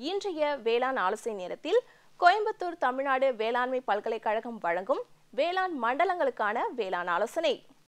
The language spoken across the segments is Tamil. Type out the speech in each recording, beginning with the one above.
இன்றைய வேளாண் ஆலோசனை நேரத்தில் கோயம்புத்தூர் தமிழ்நாடு வேளாண்மை பல்கலைக்கழகம் வழங்கும் வேளாண் மண்டலங்களுக்கான வேளாண் ஆலோசனை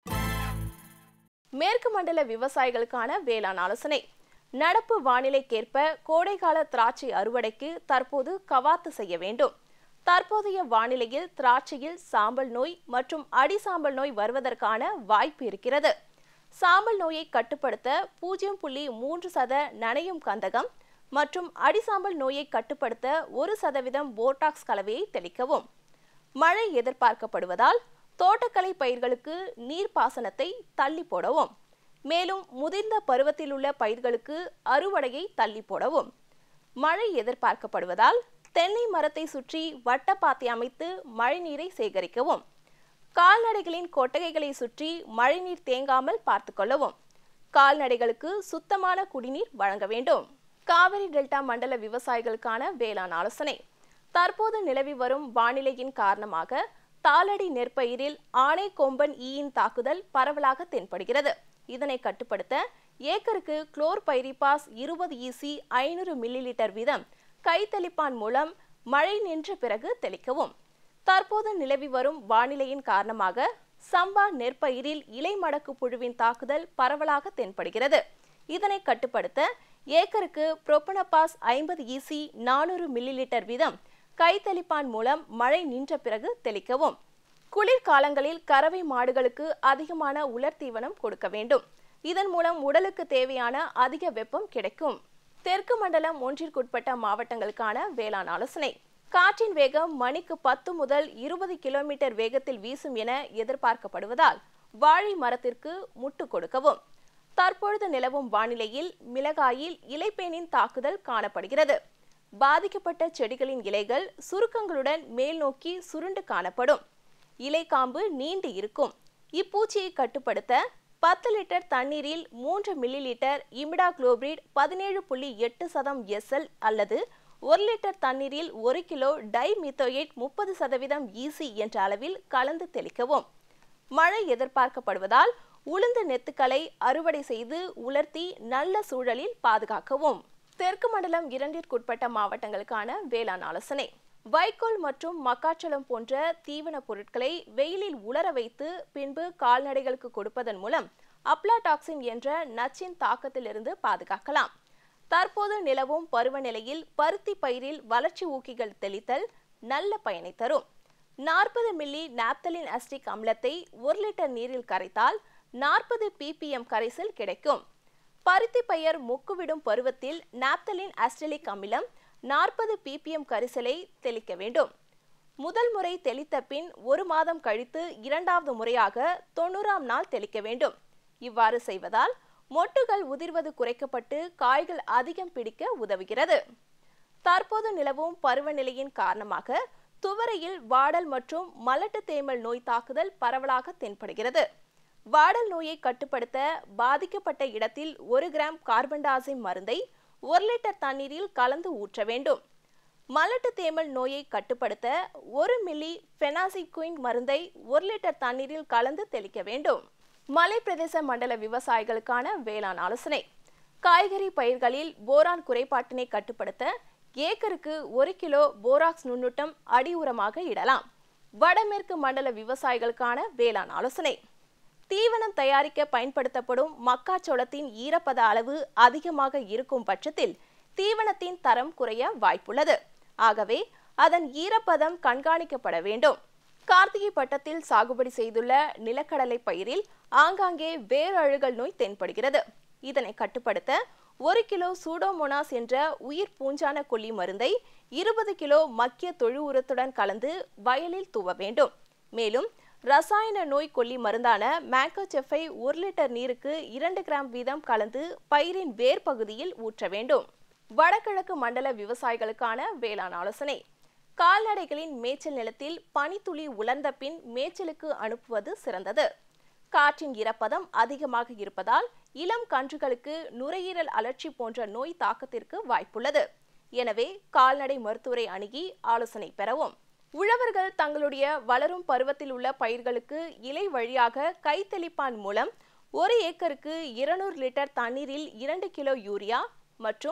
மேற்கு மண்டல விவசாயிகளுக்கான வேளாண் ஆலோசனை நடப்பு வானிலைக்கேற்ப கோடைகால திராட்சை அறுவடைக்கு தற்போது கவாத்து செய்ய வேண்டும் தற்போதைய வானிலையில் திராட்சையில் சாம்பல் நோய் மற்றும் அடிசாம்பல் நோய் வருவதற்கான வாய்ப்பு இருக்கிறது சாம்பல் நோயை கட்டுப்படுத்த பூஜ்ஜியம் புள்ளி மூன்று சத நனையும் கந்தகம் மற்றும் அடிசாம்பல் நோயை கட்டுப்படுத்த ஒரு சதவீதம் போட்டாக்ஸ் கலவையை தெளிக்கவும் மழை எதிர்பார்க்கப்படுவதால் தோட்டக்கலை பயிர்களுக்கு நீர்ப்பாசனத்தை தள்ளி போடவும் மேலும் முதிர்ந்த பருவத்தில் உள்ள பயிர்களுக்கு அறுவடையை தள்ளி போடவும் மழை எதிர்பார்க்கப்படுவதால் தென்னை மரத்தை சுற்றி வட்டப்பாத்தி அமைத்து மழைநீரை சேகரிக்கவும் கால்நடைகளின் கொட்டகைகளை சுற்றி மழைநீர் தேங்காமல் பார்த்துக்கொள்ளவும் கால்நடைகளுக்கு சுத்தமான குடிநீர் வழங்க வேண்டும் காவிரி டெல்டா மண்டல விவசாயிகளுக்கான வேளாண் ஆலோசனை தற்போது நிலவி வரும் வானிலையின் காரணமாக தாளடி நெற்பயிரில் ஆணை கொம்பன் ஈயின் தாக்குதல் பரவலாக தென்படுகிறது இதனை கட்டுப்படுத்த ஏக்கருக்கு குளோர் பைரிபாஸ் இருபது ஈசி ஐநூறு மில்லி லிட்டர் வீதம் கைத்தெளிப்பான் மூலம் மழை நின்ற பிறகு தெளிக்கவும் தற்போது நிலவி வரும் வானிலையின் காரணமாக சம்பா நெற்பயிரில் இலை மடக்கு புழுவின் தாக்குதல் பரவலாக தென்படுகிறது இதனை கட்டுப்படுத்த ஏக்கருக்கு புரோப்பனபாஸ் ஐம்பது ஈசி நானூறு மில்லி லிட்டர் வீதம் கைத்தெளிப்பான் மூலம் மழை நின்ற பிறகு தெளிக்கவும் குளிர்காலங்களில் கறவை மாடுகளுக்கு அதிகமான உலர் தீவனம் கொடுக்க வேண்டும் இதன் மூலம் உடலுக்கு தேவையான அதிக வெப்பம் கிடைக்கும் தெற்கு மண்டலம் ஒன்றிற்குட்பட்ட மாவட்டங்களுக்கான வேளாண் ஆலோசனை காற்றின் வேகம் மணிக்கு பத்து முதல் இருபது கிலோமீட்டர் வேகத்தில் வீசும் என எதிர்பார்க்கப்படுவதால் வாழை மரத்திற்கு முட்டு கொடுக்கவும் தற்பொழுது நிலவும் வானிலையில் மிளகாயில் இலைப்பேனின் தாக்குதல் காணப்படுகிறது பாதிக்கப்பட்ட செடிகளின் இலைகள் சுருக்கங்களுடன் மேல் நோக்கி சுருண்டு காணப்படும் இலைக்காம்பு நீண்டு இருக்கும் இப்பூச்சியை கட்டுப்படுத்த பத்து லிட்டர் தண்ணீரில் மூன்று மில்லி லிட்டர் இமிடா குளோபிரிட் பதினேழு புள்ளி எட்டு சதம் எஸ்எல் அல்லது ஒரு லிட்டர் தண்ணீரில் ஒரு கிலோ டை மித்தோயேட் முப்பது சதவீதம் ஈசி என்ற அளவில் கலந்து தெளிக்கவும் மழை எதிர்பார்க்கப்படுவதால் உளுந்து நெத்துக்களை அறுவடை செய்து உலர்த்தி நல்ல சூழலில் பாதுகாக்கவும் தெற்கு மண்டலம் இரண்டிற்குட்பட்ட மாவட்டங்களுக்கான வேளாண் ஆலோசனை வைக்கோல் மற்றும் மக்காச்சோளம் போன்ற தீவன பொருட்களை வெயிலில் உலர வைத்து பின்பு கால்நடைகளுக்கு கொடுப்பதன் மூலம் அப்லாடாக்சின் என்ற நச்சின் தாக்கத்திலிருந்து பாதுகாக்கலாம் தற்போது நிலவும் பருவநிலையில் பருத்தி பயிரில் வளர்ச்சி ஊக்கிகள் தெளித்தல் நல்ல பயனை தரும் நாற்பது மில்லி நாப்தலின் அஸ்டிக் அமிலத்தை ஒரு லிட்டர் நீரில் கரைத்தால் நாற்பது பிபிஎம் கரைசல் கிடைக்கும் பருத்தி பயிர் முக்குவிடும் பருவத்தில் நாப்தலின் அஸ்டலிக் அமிலம் நாற்பது பிபிஎம் கரிசலை தெளிக்க வேண்டும் முதல் முறை தெளித்த பின் ஒரு மாதம் கழித்து இரண்டாவது முறையாக தொண்ணூறாம் நாள் தெளிக்க வேண்டும் இவ்வாறு செய்வதால் மொட்டுகள் உதிர்வது குறைக்கப்பட்டு காய்கள் அதிகம் பிடிக்க உதவுகிறது தற்போது நிலவும் பருவநிலையின் காரணமாக துவரையில் வாடல் மற்றும் மலட்டு தேமல் நோய் தாக்குதல் பரவலாக தென்படுகிறது வாடல் நோயை கட்டுப்படுத்த பாதிக்கப்பட்ட இடத்தில் ஒரு கிராம் கார்பன்டாசிம் மருந்தை ஒரு லிட்டர் தண்ணீரில் கலந்து ஊற்ற வேண்டும் மலட்டு தேமல் நோயை கட்டுப்படுத்த ஒரு மில்லி ஃபெனாசிக்வின் மருந்தை ஒரு லிட்டர் தண்ணீரில் கலந்து தெளிக்க வேண்டும் மலை பிரதேச மண்டல விவசாயிகளுக்கான வேளாண் ஆலோசனை காய்கறி பயிர்களில் போரான் குறைபாட்டினை கட்டுப்படுத்த ஏக்கருக்கு ஒரு கிலோ போராக்ஸ் நுண்ணூட்டம் அடி உரமாக இடலாம் வடமேற்கு மண்டல விவசாயிகளுக்கான வேளாண் ஆலோசனை தீவனம் தயாரிக்க பயன்படுத்தப்படும் மக்காச்சோளத்தின் ஈரப்பத அளவு அதிகமாக இருக்கும் பட்சத்தில் தீவனத்தின் தரம் குறைய வாய்ப்புள்ளது ஆகவே அதன் ஈரப்பதம் கண்காணிக்கப்பட வேண்டும் கார்த்திகை பட்டத்தில் சாகுபடி செய்துள்ள நிலக்கடலை பயிரில் ஆங்காங்கே வேரழுகல் நோய் தென்படுகிறது இதனை கட்டுப்படுத்த ஒரு கிலோ சூடோமோனாஸ் என்ற உயிர் பூஞ்சான கொல்லி மருந்தை இருபது கிலோ மக்கிய தொழு உரத்துடன் கலந்து வயலில் தூவ வேண்டும் மேலும் ரசாயன நோய் கொல்லி மருந்தான மேங்கோசெஃபை ஒரு லிட்டர் நீருக்கு இரண்டு கிராம் வீதம் கலந்து பயிரின் வேர் பகுதியில் ஊற்ற வேண்டும் வடகிழக்கு மண்டல விவசாயிகளுக்கான வேளாண் ஆலோசனை கால்நடைகளின் மேய்ச்சல் நிலத்தில் பனித்துளி உலர்ந்த பின் மேய்ச்சலுக்கு அனுப்புவது சிறந்தது காற்றின் ஈரப்பதம் அதிகமாக இருப்பதால் இளம் கன்றுகளுக்கு நுரையீரல் அழற்சி போன்ற நோய் தாக்கத்திற்கு வாய்ப்புள்ளது எனவே கால்நடை மருத்துவரை அணுகி ஆலோசனை பெறவும் உழவர்கள் தங்களுடைய வளரும் பருவத்தில் உள்ள பயிர்களுக்கு இலை வழியாக கைத்தெளிப்பான் மூலம் ஒரு ஏக்கருக்கு இருநூறு லிட்டர் தண்ணீரில் இரண்டு கிலோ யூரியா மற்றும்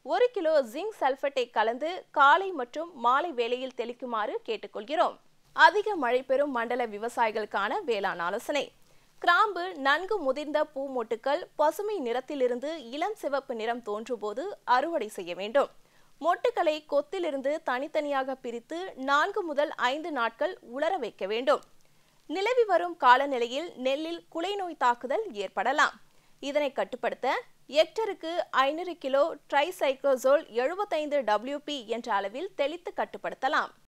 ஒரு கிலோ ஜிங்க் சல்பேட்டை கலந்து காலை மற்றும் மாலை வேளையில் தெளிக்குமாறு கேட்டுக்கொள்கிறோம் அதிக மழை பெறும் மண்டல விவசாயிகளுக்கான வேளாண் ஆலோசனை கிராம்பு நன்கு முதிர்ந்த பூ மொட்டுக்கள் பசுமை நிறத்திலிருந்து இளம் சிவப்பு நிறம் தோன்றும்போது அறுவடை செய்ய வேண்டும் மொட்டுக்களை கொத்திலிருந்து தனித்தனியாக பிரித்து நான்கு முதல் ஐந்து நாட்கள் உலர வைக்க வேண்டும் நிலவி வரும் காலநிலையில் நெல்லில் குலை நோய் தாக்குதல் ஏற்படலாம் இதனை கட்டுப்படுத்த ஹெக்டருக்கு ஐநூறு கிலோ ட்ரைசைக்ளோசோல் எழுபத்தைந்து டபிள்யூபி என்ற அளவில் தெளித்து கட்டுப்படுத்தலாம்